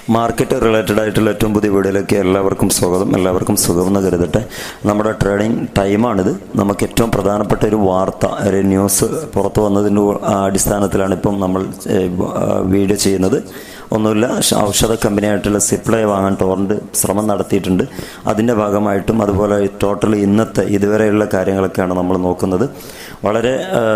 market related ആയിട്ടുള്ള ഏറ്റവും പുതിയ വീഡിയോയിലേക്ക് എല്ലാവർക്കും സ്വാഗതം എല്ലാവർക്കും സുഖമെന്ന് കരുതട്ടെ നമ്മുടെ ട്രേഡിംഗ് ടൈമാണിത് നമുക്ക് ഏറ്റവും പ്രധാനപ്പെട്ട ഒരു വാർത്ത ഒരു ന്യൂസ് പുറത്തു വന്നതിൻ്റെ അടിസ്ഥാനത്തിലാണ് ഇപ്പം നമ്മൾ ഏഹ്, ആ, വീഡിയോ ചെയ്യുന്നത് ഒന്നുമില്ല ഷ- ഔഷധ കമ്പനിയായിട്ടുള്ള സിപ്ലൈ വാങ്ങാൻ ടോറൻറ്റ് ശ്രമം നടത്തിയിട്ടുണ്ട് അതിൻ്റെ ഭാഗമായിട്ടും അതുപോലെ ടോട്ടൽ ഇന്നത്തെ ഇതുവരെയുള്ള കാര്യങ്ങളൊക്കെയാണ് നമ്മൾ നോക്കുന്നത് വളരെ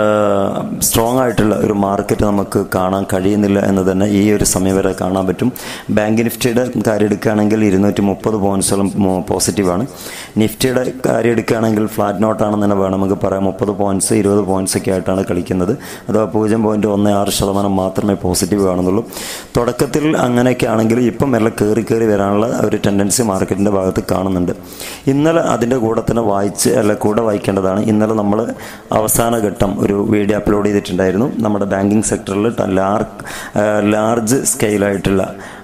സ്ട്രോങ് ആയിട്ടുള്ള ഒരു മാർക്കറ്റ് നമുക്ക് കാണാൻ കഴിയുന്നില്ല എന്ന് തന്നെ ഈ ഒരു സമയം വരെ കാണാൻ പറ്റും ബാങ്ക് നിഫ്റ്റിയുടെ കാര്യം എടുക്കുകയാണെങ്കിൽ ഇരുന്നൂറ്റി മുപ്പത് പോയിന്റ്സോളം പോസിറ്റീവാണ് നിഫ്റ്റിയുടെ കാര്യം എടുക്കുകയാണെങ്കിൽ ഫ്ലാറ്റ് നോട്ടാണെന്ന് തന്നെ വേണം നമുക്ക് പറയാം മുപ്പത് പോയിന്റ്സ് ഇരുപത് പോയിന്റ്സ് ഒക്കെ ആയിട്ടാണ് കളിക്കുന്നത് അഥവാ പൂജ്യം പോയിന്റ് ഒന്ന് ആറ് ശതമാനം മാത്രമേ പോസിറ്റീവ് കാണുന്നുള്ളൂ തുടക്കത്തിൽ അങ്ങനെയൊക്കെ ആണെങ്കിൽ ഇപ്പം എല്ലാം കയറി കയറി വരാനുള്ള ഒരു ടെൻഡൻസി മാർക്കറ്റിൻ്റെ ഭാഗത്ത് കാണുന്നുണ്ട് ഇന്നലെ അതിൻ്റെ കൂടെ തന്നെ വായിച്ച് അല്ല കൂടെ വായിക്കേണ്ടതാണ് ഇന്നലെ നമ്മൾ അവസാന ഘട്ടം ഒരു വീഡിയോ അപ്ലോഡ് ചെയ്തിട്ടുണ്ടായിരുന്നു നമ്മുടെ ബാങ്കിങ് സെക്ടറിൽ ലാർജ് ലാർജ് സ്കെയിലായിട്ടുള്ള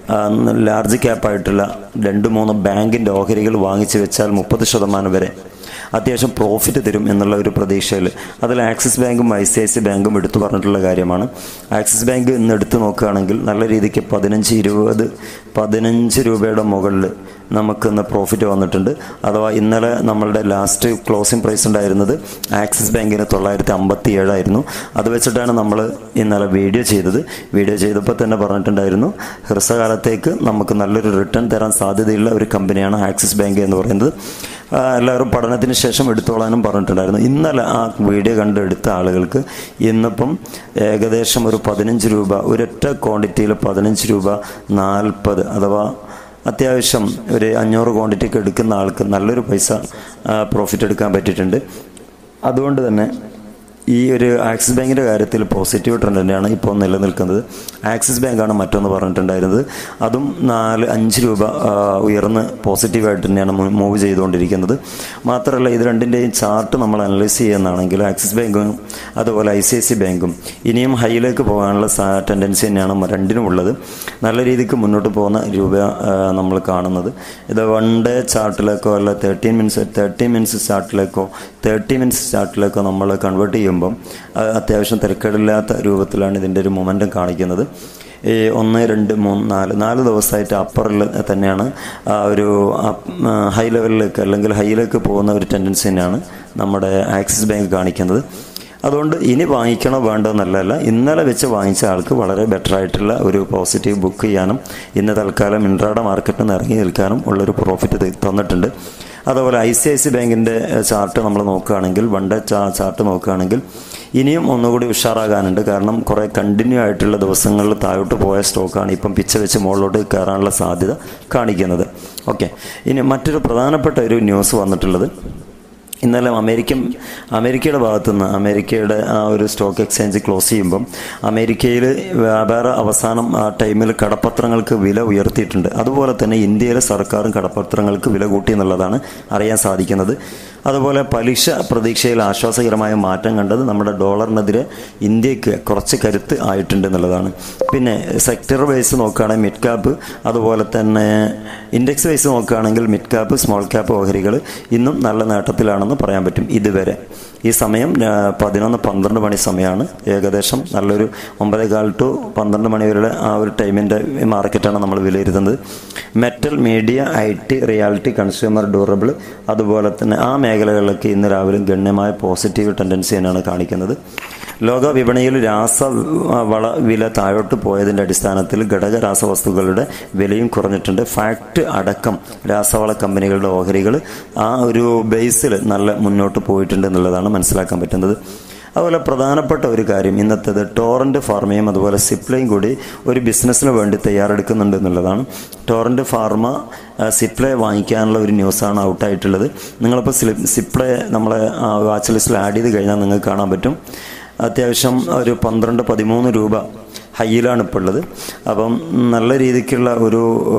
ലാർജ് ക്യാപ്പായിട്ടുള്ള രണ്ട് മൂന്ന് ബാങ്കിൻ്റെ ഓഹരികൾ വാങ്ങിച്ചു വെച്ചാൽ മുപ്പത് ശതമാനം വരെ അത്യാവശ്യം പ്രോഫിറ്റ് തരും എന്നുള്ള ഒരു പ്രതീക്ഷയിൽ അതിൽ ആക്സിസ് ബാങ്കും ഐ സി ഐ സി ബാങ്കും എടുത്തു പറഞ്ഞിട്ടുള്ള കാര്യമാണ് ആക്സിസ് ബാങ്ക് ഇന്ന് എടുത്തു നോക്കുകയാണെങ്കിൽ നല്ല രീതിക്ക് പതിനഞ്ച് ഇരുപത് പതിനഞ്ച് രൂപയുടെ മുകളിൽ നമുക്ക് ഇന്ന് പ്രോഫിറ്റ് വന്നിട്ടുണ്ട് അഥവാ ഇന്നലെ നമ്മളുടെ ലാസ്റ്റ് ക്ലോസിംഗ് പ്രൈസ് ഉണ്ടായിരുന്നത് ആക്സിസ് ബാങ്കിന് തൊള്ളായിരത്തി അമ്പത്തി ഏഴായിരുന്നു അത് വെച്ചിട്ടാണ് നമ്മൾ ഇന്നലെ വീഡിയോ ചെയ്തത് വീഡിയോ ചെയ്തപ്പോൾ തന്നെ പറഞ്ഞിട്ടുണ്ടായിരുന്നു ഹ്രസ്വകാലത്തേക്ക് നമുക്ക് നല്ലൊരു റിട്ടേൺ തരാൻ സാധ്യതയുള്ള ഒരു കമ്പനിയാണ് ആക്സിസ് ബാങ്ക് എന്ന് പറയുന്നത് ആ, എല്ലാവരും പഠനത്തിന് ശേഷം എടുത്തോളാനും പറഞ്ഞിട്ടുണ്ടായിരുന്നു ഇന്നലെ ആ വീഡിയോ കണ്ട് എടുത്ത ആളുകൾക്ക് ഇന്നിപ്പം ഏകദേശം ഒരു പതിനഞ്ച് രൂപ ഒരൊറ്റ ക്വാണ്ടിറ്റിയിൽ പതിനഞ്ച് രൂപ നാൽപ്പത് അഥവാ അത്യാവശ്യം ഒരു അഞ്ഞൂറ് ക്വാണ്ടിറ്റിക്ക് എടുക്കുന്ന ആൾക്ക് നല്ലൊരു പൈസ പ്രോഫിറ്റ് എടുക്കാൻ പറ്റിയിട്ടുണ്ട് അതുകൊണ്ട് തന്നെ ഈ ഒരു ആക്സിസ് ബാങ്കിൻ്റെ കാര്യത്തിൽ പോസിറ്റീവ് ട്രെൻഡ് തന്നെയാണ് ഇപ്പോൾ നിലനിൽക്കുന്നത് ആക്സിസ് ബാങ്കാണ് മറ്റൊന്ന് പറഞ്ഞിട്ടുണ്ടായിരുന്നത് അതും നാല് അഞ്ച് രൂപ ആ, ഉയർന്ന് പോസിറ്റീവായിട്ട് തന്നെയാണ് മൂവ് ചെയ്തുകൊണ്ടിരിക്കുന്നത് മാത്രമല്ല ഇത് രണ്ടിൻ്റെയും ചാർട്ട് നമ്മൾ അനലൈസ് ചെയ്യുന്നതാണെങ്കിൽ ആക്സിസ് ബാങ്കും അതുപോലെ ഐ സി ഐ സി ബാങ്കും ഇനിയും ഹൈയിലേക്ക് പോകാനുള്ള ടെൻഡൻസി തന്നെയാണ് രണ്ടിനും ഉള്ളത് നല്ല രീതിക്ക് മുന്നോട്ട് പോകുന്ന രൂപ ആ, നമ്മൾ കാണുന്നത് ഇത് വൺ ഡേ ചാർട്ടിലേക്കോ അല്ല തേർട്ടീൻ മിനിറ്റ്സ് തേർട്ടി മിനിറ്റ്സ് ചാർട്ടിലേക്കോ തേർട്ടി മിനിറ്റ്സ് ചാർട്ടിലേക്കോ നമ്മൾ കൺവേർട്ട് ചെയ്യുമ്പം അത് അത്യാവശ്യം തിരക്കേടില്ലാത്ത രൂപത്തിലാണ് ഇതിൻ്റെ ഒരു മൊമെൻറ്റം കാണിക്കുന്നത് ഈ ഒന്ന് രണ്ട് മൂന്ന് നാല് നാല് ദിവസമായിട്ട് അപ്പറിൽ തന്നെയാണ് ആ ഒരു ഹൈ ലെവലിലേക്ക് അല്ലെങ്കിൽ ഹൈയിലേക്ക് പോകുന്ന ഒരു ടെൻഡൻസി തന്നെയാണ് നമ്മുടെ ആക്സിസ് ബാങ്ക് കാണിക്കുന്നത് അതുകൊണ്ട് ഇനി വാങ്ങിക്കണോ വേണ്ടോ എന്നല്ല ഇന്നലെ വെച്ച് വാങ്ങിച്ച ആൾക്ക് വളരെ ബെറ്റർ ആയിട്ടുള്ള ഒരു പോസിറ്റീവ് ബുക്ക് ചെയ്യാനും ഇന്ന് തൽക്കാലം ഇൻട്രാഡ മാർക്കറ്റിൽ നിന്ന് ഇറങ്ങി നിൽക്കാനും ഉള്ളൊരു പ്രോഫിറ്റ് ത- തന്നിട്ടുണ്ട് അതുപോലെ ഐ സി ഐ സി ബാങ്കിൻ്റെ ചാർട്ട് നമ്മൾ നോക്കുകയാണെങ്കിൽ വൺ ഡേ ചാ ചാർട്ട് നോക്കുകയാണെങ്കിൽ ഇനിയും ഒന്നുകൂടി ഉഷാറാകാനുണ്ട് കാരണം കുറേ കണ്ടിന്യൂ ആയിട്ടുള്ള ദിവസങ്ങളിൽ താഴോട്ട് പോയ സ്റ്റോക്കാണ് ഇപ്പം പിച്ച വെച്ച് മുകളിലോട്ട് കയറാനുള്ള സാധ്യത കാണിക്കുന്നത് ഓക്കെ ഇനി മറ്റൊരു പ്രധാനപ്പെട്ട ഒരു ന്യൂസ് വന്നിട്ടുള്ളത് ഇന്നലെ അമേരിക്കൻ അമേരിക്കയുടെ ഭാഗത്തു നിന്ന് അമേരിക്കയുടെ ആ ഒരു സ്റ്റോക്ക് എക്സ്ചേഞ്ച് ക്ലോസ് ചെയ്യുമ്പം അമേരിക്കയിൽ വ്യാപാര അവസാനം ആ ടൈമിൽ കടപ്പത്രങ്ങൾക്ക് വില ഉയർത്തിയിട്ടുണ്ട് അതുപോലെ തന്നെ ഇന്ത്യയിലെ സർക്കാരും കടപ്പത്രങ്ങൾക്ക് വില കൂട്ടി എന്നുള്ളതാണ് അറിയാൻ സാധിക്കുന്നത് അതുപോലെ പലിശ പ്രതീക്ഷയിൽ ആശ്വാസകരമായ മാറ്റം കണ്ടത് നമ്മുടെ ഡോളറിനെതിരെ ഇന്ത്യക്ക് കുറച്ച് കരുത്ത് ആയിട്ടുണ്ട് എന്നുള്ളതാണ് പിന്നെ സെക്ടർ വൈസ് നോക്കുകയാണെങ്കിൽ മിഡ് ക്യാപ്പ് അതുപോലെ തന്നെ ഇൻഡെക്സ് വൈസ് നോക്കുകയാണെങ്കിൽ മിഡ് ക്യാപ്പ് സ്മോൾ ക്യാപ്പ് ഓഹരികൾ ഇന്നും നല്ല നേട്ടത്തിലാണെന്ന് പറയാൻ പറ്റും ഇതുവരെ ഈ സമയം ആ, പതിനൊന്ന് പന്ത്രണ്ട് മണി സമയമാണ് ഏകദേശം നല്ലൊരു ഒമ്പതേകാൽ ടു പന്ത്രണ്ട് മണി വരെയുള്ള ആ ഒരു ടൈമിൻ്റെ മാർക്കറ്റാണ് നമ്മൾ വിലയിരുത്തുന്നത് metal media I T reality consumer durable അതുപോലെ തന്നെ ആ മേഖലകളിലൊക്കെ ഇന്ന് രാവിലെ ഗണ്യമായ പോസിറ്റീവ് ടെൻഡൻസി തന്നെയാണ് കാണിക്കുന്നത് ലോക വിപണിയിൽ രാസ വള വില താഴോട്ട് പോയതിൻ്റെ അടിസ്ഥാനത്തിൽ ഘടക രാസവസ്തുക്കളുടെ വിലയും കുറഞ്ഞിട്ടുണ്ട് ഫാക്ട് അടക്കം രാസവള കമ്പനികളുടെ ഓഹരികൾ ആ ഒരു ബേസിൽ നല്ല മുന്നോട്ട് പോയിട്ടുണ്ട് എന്നുള്ളതാണ് മനസ്സിലാക്കാൻ പറ്റുന്നത് അതുപോലെ പ്രധാനപ്പെട്ട ഒരു കാര്യം ഇന്നത്തേത് ടോറന്റ് ഫാർമയും അതുപോലെ സിപ്ലയും കൂടി ഒരു ബിസിനസ്സിന് വേണ്ടി തയ്യാറെടുക്കുന്നുണ്ട് എന്നുള്ളതാണ് ടോറന്റ് ഫാർമ ആ, സിപ്ലയെ വാങ്ങിക്കാനുള്ള ഒരു ന്യൂസാണ് ഔട്ടായിട്ടുള്ളത് നിങ്ങളിപ്പോൾ സ്ലി സിപ്ലയെ നമ്മളെ വാച്ച് ലിസ്റ്റിൽ ആഡ് ചെയ്ത് കഴിഞ്ഞാൽ നിങ്ങൾക്ക് കാണാൻ പറ്റും അത്യാവശ്യം ഒരു പന്ത്രണ്ട് പതിമൂന്ന് രൂപ ഹൈയിലാണ് ഇപ്പോൾ ഉള്ളത് അപ്പം നല്ല രീതിക്കുള്ള ഒരു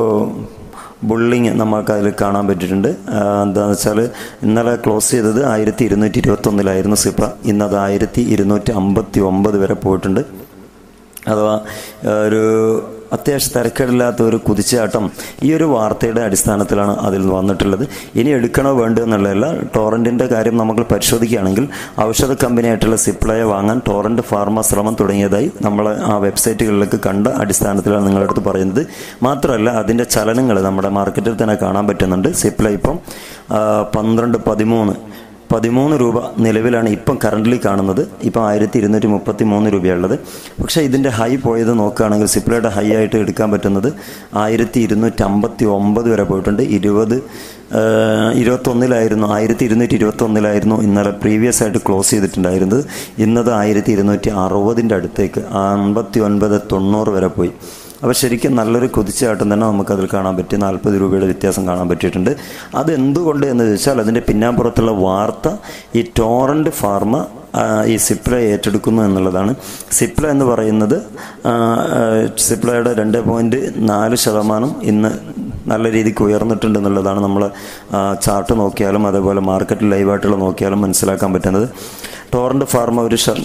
ബുള്ളിങ് നമുക്ക് അതിൽ കാണാൻ പറ്റിയിട്ടുണ്ട് ആ, എന്താണെന്ന് വെച്ചാൽ ഇന്നലെ ക്ലോസ് ചെയ്തത് ആയിരത്തി ഇരുന്നൂറ്റി ഇരുപത്തൊന്നിലായിരുന്നു സിപ്ര ഇന്നത് ആയിരത്തി ഇരുന്നൂറ്റി അമ്പത്തി ഒമ്പത് വരെ പോയിട്ടുണ്ട് അഥവാ ആ, ഒരു അത്യാവശ്യം തിരക്കേടില്ലാത്ത ഒരു കുതിച്ചാട്ടം ഈ ഒരു വാർത്തയുടെ അടിസ്ഥാനത്തിലാണ് അതിൽ വന്നിട്ടുള്ളത് ഇനി എടുക്കണോ വേണ്ടോ എന്നുള്ളതല്ല ടോറൻറ്റിൻ്റെ കാര്യം നമ്മൾ പരിശോധിക്കുകയാണെങ്കിൽ ഔഷധ കമ്പനിയായിട്ടുള്ള സിപ്ലയെ വാങ്ങാൻ ടോറൻറ്റ് ഫാർമ ശ്രമം തുടങ്ങിയതായി നമ്മൾ ആ വെബ്സൈറ്റുകളിലേക്ക് കണ്ട അടിസ്ഥാനത്തിലാണ് നിങ്ങളുടെ അടുത്ത് പറയുന്നത് മാത്രമല്ല അതിൻ്റെ ചലനങ്ങൾ നമ്മുടെ മാർക്കറ്റിൽ തന്നെ കാണാൻ പറ്റുന്നുണ്ട് സിപ്ല ഇപ്പം ആ, പന്ത്രണ്ട് പതിമൂന്ന് പതിമൂന്ന് രൂപ നിലവിലാണ് ഇപ്പം കറൻ്റ്ലി കാണുന്നത് ഇപ്പം ആയിരത്തി ഇരുന്നൂറ്റി മുപ്പത്തി മൂന്ന് രൂപയുള്ളത് പക്ഷേ ഇതിൻ്റെ ഹൈ പോയത് നോക്കുകയാണെങ്കിൽ സിപ്ലയുടെ ഹൈ ആയിട്ട് എടുക്കാൻ പറ്റുന്നത് ആയിരത്തി ഇരുന്നൂറ്റി അമ്പത്തി ഒമ്പത് വരെ പോയിട്ടുണ്ട് ഇരുപത് ഇരുപത്തൊന്നിലായിരുന്നു ആയിരത്തി ഇരുന്നൂറ്റി ഇരുപത്തൊന്നിലായിരുന്നു ഇന്നലെ പ്രീവിയസ് ആയിട്ട് ക്ലോസ് ചെയ്തിട്ടുണ്ടായിരുന്നത് ഇന്നത് ആയിരത്തി ഇരുന്നൂറ്റി അറുപതിൻ്റെ അടുത്തേക്ക് അമ്പത്തി ഒൻപത് തൊണ്ണൂറ് വരെ പോയി അപ്പോൾ ശരിക്കും നല്ലൊരു കുതിച്ചാട്ടം തന്നെ നമുക്കതിൽ കാണാൻ പറ്റി നാൽപ്പത് രൂപയുടെ വ്യത്യാസം കാണാൻ പറ്റിയിട്ടുണ്ട് അത് എന്തുകൊണ്ട് എന്ന് ചോദിച്ചാൽ അതിൻ്റെ പിന്നാമ്പുറത്തുള്ള വാർത്ത ഈ ടോറൻ്റ് ഫാർമ ആ, ഈ സിപ്ല ഏറ്റെടുക്കുന്നു എന്നുള്ളതാണ് സിപ്ല എന്ന് പറയുന്നത് ആ, ആ, സിപ്ലയുടെ രണ്ട് പോയിൻറ്റ് നാല് ശതമാനം ഇന്ന് നല്ല രീതിക്ക് ഉയർന്നിട്ടുണ്ട് എന്നുള്ളതാണ് നമ്മൾ ചാർട്ട് നോക്കിയാലും അതേപോലെ മാർക്കറ്റ് ലൈവായിട്ടുള്ള നോക്കിയാലും മനസ്സിലാക്കാൻ പറ്റുന്നത് ടോറൻ്റ് ഫാർമ ഒരു ശ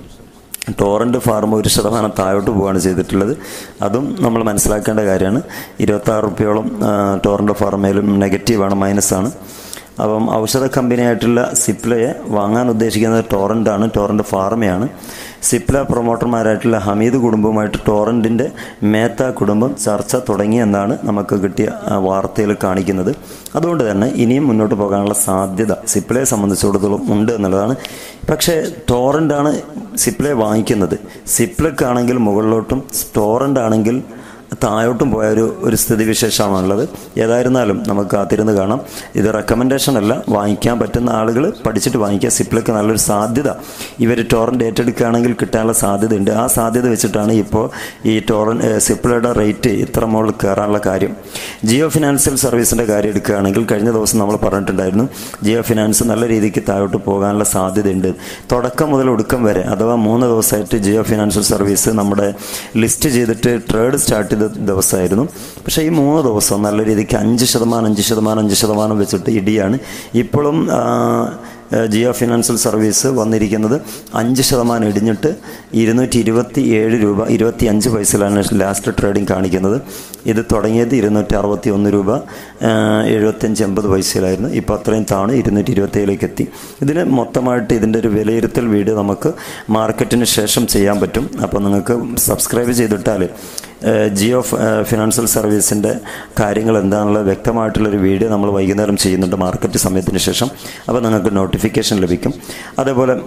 ടോറൻ്റ് ഫാർമ ഒരു ശതമാനം താഴോട്ട് പോവുകയാണ് ചെയ്തിട്ടുള്ളത് അതും നമ്മൾ മനസ്സിലാക്കേണ്ട കാര്യമാണ് ഇരുപത്താറ് റുപ്യോളം ടോറൻ്റ് ഫാർമയിലും നെഗറ്റീവാണ് മൈനസാണ് അപ്പം ഔഷധ കമ്പനിയായിട്ടുള്ള സിപ്ലയെ വാങ്ങാൻ ഉദ്ദേശിക്കുന്നത് ടോറൻ്റ് ആണ് ടോറൻ്റ് ഫാർമയാണ് സിപ്ല പ്രൊമോട്ടർമാരായിട്ടുള്ള ഹമീദ് കുടുംബവുമായിട്ട് ടോറൻറ്റിൻ്റെ മേത്ത കുടുംബം ചർച്ച തുടങ്ങി എന്നാണ് നമുക്ക് കിട്ടിയ ആ, വാർത്തയിൽ കാണിക്കുന്നത് അതുകൊണ്ട് തന്നെ ഇനിയും മുന്നോട്ട് പോകാനുള്ള സാധ്യത സിപ്ലയെ സംബന്ധിച്ചിടത്തോളം ഉണ്ട് എന്നുള്ളതാണ് പക്ഷേ ടോറൻ്റാണ് സിപ്ലയെ വാങ്ങിക്കുന്നത് സിപ്ലക്കാണെങ്കിൽ മുകളിലോട്ടും ടോറൻ്റ് ആണെങ്കിൽ താഴോട്ടും പോയ ഒരു ഒരു സ്ഥിതിവിശേഷമാണുള്ളത് ഏതായിരുന്നാലും നമുക്ക് കാത്തിരുന്ന് കാണാം ഇത് റെക്കമെൻഡേഷൻ അല്ല വാങ്ങിക്കാൻ പറ്റുന്ന ആളുകൾ പഠിച്ചിട്ട് വാങ്ങിക്കുക സിപ്ലക്ക് നല്ലൊരു സാധ്യത ഇവർ ടോറൻ്റ് ഏറ്റെടുക്കുകയാണെങ്കിൽ കിട്ടാനുള്ള സാധ്യതയുണ്ട് ആ സാധ്യത വെച്ചിട്ടാണ് ഇപ്പോൾ ഈ ടോറൻ സിപ്ലയുടെ റേറ്റ് ഇത്ര മുകളിൽ കയറാനുള്ള കാര്യം ജിയോ ഫിനാൻഷ്യൽ സർവീസിൻ്റെ കാര്യം എടുക്കുകയാണെങ്കിൽ കഴിഞ്ഞ ദിവസം നമ്മൾ പറഞ്ഞിട്ടുണ്ടായിരുന്നു ജിയോ ഫിനാൻസ് നല്ല രീതിക്ക് താഴോട്ട് പോകാനുള്ള സാധ്യതയുണ്ട് തുടക്കം മുതൽ ഒടുക്കം വരെ അഥവാ മൂന്ന് ദിവസമായിട്ട് ജിയോ ഫിനാൻഷ്യൽ സർവീസ് നമ്മുടെ ലിസ്റ്റ് ചെയ്തിട്ട് ട്രേഡ് സ്റ്റാർട്ട് ചെയ്ത ദിവസമായിരുന്നു പക്ഷേ ഈ മൂന്ന് ദിവസം നല്ല രീതിക്ക് അഞ്ച് ശതമാനം അഞ്ച് ശതമാനം അഞ്ച് ശതമാനം വെച്ചിട്ട് ഇടിയാണ് ഇപ്പോഴും ആ, ജിയോ ഫിനാൻഷ്യൽ സർവീസ് വന്നിരിക്കുന്നത് അഞ്ച് ശതമാനം ഇടിഞ്ഞിട്ട് ഇരുന്നൂറ്റി ഇരുപത്തി ഏഴ് രൂപ ഇരുപത്തി അഞ്ച് പൈസയിലാണ് ലാസ്റ്റ് ട്രേഡിംഗ് കാണിക്കുന്നത് ഇത് തുടങ്ങിയത് ഇരുന്നൂറ്റി അറുപത്തി ഒന്ന് രൂപ എഴുപത്തഞ്ച് എൺപത് പൈസയിലായിരുന്നു ഇപ്പോൾ അത്രയും താണ് ഇരുന്നൂറ്റി ഇരുപത്തി ഏഴിലേക്ക് എത്തി ഇതിന് മൊത്തമായിട്ട് ഇതിൻ്റെ ഒരു വിലയിരുത്തൽ വീഡിയോ നമുക്ക് മാർക്കറ്റിന് ശേഷം ചെയ്യാൻ പറ്റും അപ്പോൾ നിങ്ങൾക്ക് സബ്സ്ക്രൈബ് ചെയ്തിട്ടാൽ ഏഹ് ജിയോ ഫ- ഏഹ് ഫിനാൻഷ്യൽ സർവീസിൻ്റെ കാര്യങ്ങൾ എന്താണെന്നുള്ള വ്യക്തമായിട്ടുള്ളൊരു വീഡിയോ നമ്മൾ വൈകുന്നേരം ചെയ്യുന്നുണ്ട് മാർക്കറ്റ് സമയത്തിന് ശേഷം അപ്പോൾ നിങ്ങൾക്ക് നോട്ടിഫിക്കേഷൻ ലഭിക്കും അതേപോലെ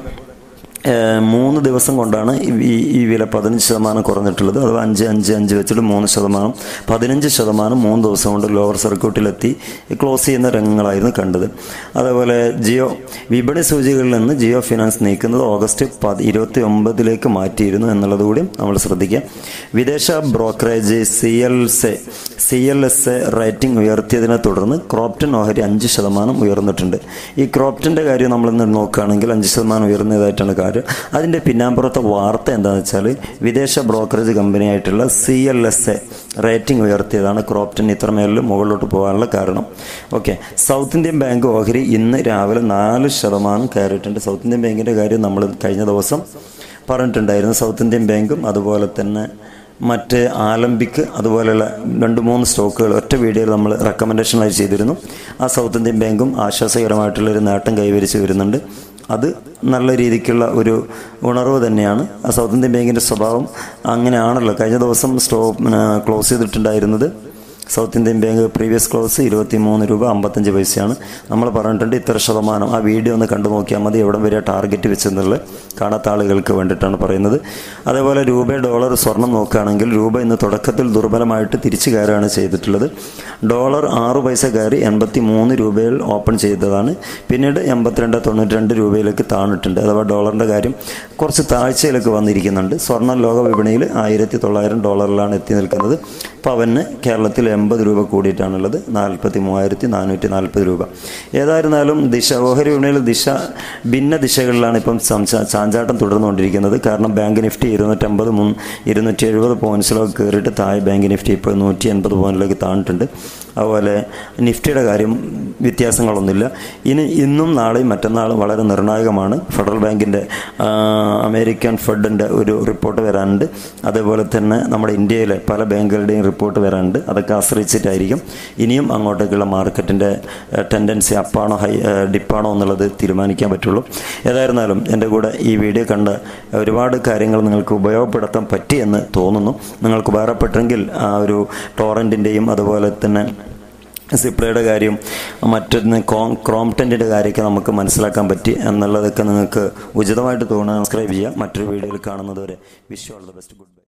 ഏഹ് മൂന്ന് ദിവസം കൊണ്ടാണ് ഈ ഈ വില പതിനഞ്ച് ശതമാനം കുറഞ്ഞിട്ടുള്ളത് അഥവാ അഞ്ച് അഞ്ച് അഞ്ച് വെച്ചിട്ട് മൂന്ന് ശതമാനം പതിനഞ്ച് ശതമാനം മൂന്ന് ദിവസം കൊണ്ട് ലോവർ സർക്യൂട്ടിലെത്തി ക്ലോസ് ചെയ്യുന്ന രംഗങ്ങളായിരുന്നു കണ്ടത് അതേപോലെ ജിയോ വിപണി സൂചികകളിൽ നിന്ന് ജിയോ ഫിനാൻസ് നീക്കുന്നത് ഓഗസ്റ്റ് പത് ഇരുപത്തി ഒമ്പതിലേക്ക് മാറ്റിയിരുന്നു എന്നുള്ളത് കൂടി നമ്മൾ ശ്രദ്ധിക്കുക വിദേശ brokerage C L S C L S A rating ഉയർത്തിയതിനെ തുടർന്ന് ക്രോപ്റ്റൺ ഓഹരി അഞ്ച് ശതമാനം ഉയർന്നിട്ടുണ്ട് ഈ ക്രോപ്റ്റൻ്റെ കാര്യം നമ്മളിന്ന് നോക്കുകയാണെങ്കിൽ അഞ്ച് ശതമാനം ഉയർന്നതായിട്ടാണ് കാര്യം അതിൻ്റെ പിന്നാമ്പുറത്തെ വാർത്ത എന്താണെന്ന് വെച്ചാൽ വിദേശ ബ്രോക്കറേജ് കമ്പനിയായിട്ടുള്ള C L S A rating ഉയർത്തിയതാണ് ക്രോപ്റ്റൺ ഇത്രമേലിൽ മുകളിലോട്ട് പോകാനുള്ള കാരണം ഓക്കെ സൗത്ത് ഇന്ത്യൻ ബാങ്ക് ഓഹരി ഇന്ന് രാവിലെ നാല് ശതമാനം കയറിയിട്ടുണ്ട് സൗത്ത് ഇന്ത്യൻ ബാങ്കിൻ്റെ കാര്യം നമ്മൾ കഴിഞ്ഞ ദിവസം പറഞ്ഞിട്ടുണ്ടായിരുന്നു സൗത്ത് ഇന്ത്യൻ ബാങ്കും അതുപോലെ തന്നെ മറ്റ് ആലംബിക്ക് അതുപോലെയുള്ള രണ്ട് മൂന്ന് സ്റ്റോക്കുകൾ ഒറ്റ വീഡിയോയിൽ നമ്മൾ റെക്കമെൻഡേഷനായി ചെയ്തിരുന്നു ആ സൗത്ത് ഇന്ത്യൻ ബാങ്കും ആശ്വാസകരമായിട്ടുള്ളൊരു നേട്ടം കൈവരിച്ച് വരുന്നുണ്ട് അത് നല്ല രീതിക്കുള്ള ഒരു ഉണർവ് തന്നെയാണ് ആ സൗത്ത് ഇന്ത്യൻ ബാങ്കിൻ്റെ സ്വഭാവം അങ്ങനെയാണല്ലോ കഴിഞ്ഞ ദിവസം സ്റ്റോ ക്ലോസ് ചെയ്തിട്ടുണ്ടായിരുന്നത് South Indian Bank previous close ഇരുപത്തി മൂന്ന് രൂപ അമ്പത്തഞ്ച് പൈസയാണ് നമ്മൾ പറഞ്ഞിട്ടുണ്ട് ഇത്ര ശതമാനം ആ വീഡിയോ ഒന്ന് കണ്ടു നോക്കിയാൽ മതി എവിടെ വരെ ടാർഗറ്റ് വെച്ചെന്നുള്ളത് കാണാത്ത ആളുകൾക്ക് വേണ്ടിയിട്ടാണ് പറയുന്നത് അതേപോലെ രൂപ ഡോളർ സ്വർണം നോക്കുകയാണെങ്കിൽ രൂപ ഇന്ന് തുടക്കത്തിൽ ദുർബലമായിട്ട് തിരിച്ചു കയറുകയാണ് ചെയ്തിട്ടുള്ളത് ഡോളർ ആറ് പൈസ കയറി എൺപത്തി മൂന്ന് രൂപയിൽ ഓപ്പൺ ചെയ്തതാണ് പിന്നീട് എൺപത്തിരണ്ട് തൊണ്ണൂറ്റി രണ്ട് രൂപയിലേക്ക് താണിട്ടുണ്ട് അഥവാ ഡോളറിൻ്റെ കാര്യം കുറച്ച് താഴ്ചയിലേക്ക് വന്നിരിക്കുന്നുണ്ട് സ്വർണ്ണം ലോക വിപണിയിൽ ആയിരത്തി തൊള്ളായിരം ഡോളറിലാണ് എത്തി നിൽക്കുന്നത് പവന് കേരളത്തിൽ എൺപത് രൂപ കൂടിയിട്ടാണുള്ളത് നാൽപ്പത്തി മൂവായിരത്തി നാനൂറ്റി നാൽപ്പത് രൂപ ഏതായിരുന്നാലും ദിശ ഓഹരി വിപണിയിൽ ദിശ ഭിന്ന ദിശകളിലാണ് ഇപ്പം സംചാ ചാഞ്ചാട്ടം തുടർന്നുകൊണ്ടിരിക്കുന്നത് കാരണം ബാങ്ക് നിഫ്റ്റി ഇരുന്നൂറ്റമ്പത് മുൻ ഇരുന്നൂറ്റി എഴുപത് പോയിൻറ്റ്സിലൊക്കെ കയറിയിട്ട് താഴെ ബാങ്ക് നിഫ്റ്റി ഇപ്പോൾ നൂറ്റി എൺപത് പോയിൻറ്റിലേക്ക് താണിട്ടുണ്ട് അതുപോലെ നിഫ്റ്റിയുടെ കാര്യം വ്യത്യാസങ്ങളൊന്നുമില്ല ഇനി ഇന്നും നാളെയും മറ്റന്നാളും വളരെ നിർണായകമാണ് ഫെഡറൽ ബാങ്കിൻ്റെ അമേരിക്കൻ ഫെഡിൻ്റെ ഒരു റിപ്പോർട്ട് വരാനുണ്ട് അതേപോലെ തന്നെ നമ്മുടെ ഇന്ത്യയിലെ പല ബാങ്കുകളുടെയും റിപ്പോർട്ട് വരാനുണ്ട് അതൊക്കെ ആശ്രയിച്ചിട്ടായിരിക്കും ഇനിയും അങ്ങോട്ടേക്കുള്ള മാർക്കറ്റിൻ്റെ ടെൻഡൻസി അപ്പാണോ ഹൈ ഡിപ്പാണോ എന്നുള്ളത് തീരുമാനിക്കാൻ പറ്റുള്ളൂ ഏതായിരുന്നാലും എൻ്റെ കൂടെ ഈ വീഡിയോ കണ്ട് ഒരുപാട് കാര്യങ്ങൾ നിങ്ങൾക്ക് ഉപയോഗപ്പെടുത്താൻ പറ്റിയെന്ന് തോന്നുന്നു നിങ്ങൾക്ക് ഉപകാരപ്പെട്ടെങ്കിൽ ആ ഒരു ടോറൻറ്റിൻ്റെയും അതുപോലെ തന്നെ സിപ്ലയുടെ കാര്യം മറ്റൊന്ന് ക്രോം ക്രോംറ്റൻറ്റിൻ്റെ കാര്യമൊക്കെ നമുക്ക് മനസ്സിലാക്കാൻ പറ്റി എന്നുള്ളതൊക്കെ നിങ്ങൾക്ക് ഉചിതമായിട്ട് തോന്നുന്നത് സബ്സ്ക്രൈബ് ചെയ്യുക മറ്റൊരു വീഡിയോയിൽ കാണുന്നതുവരെ wish all the best good by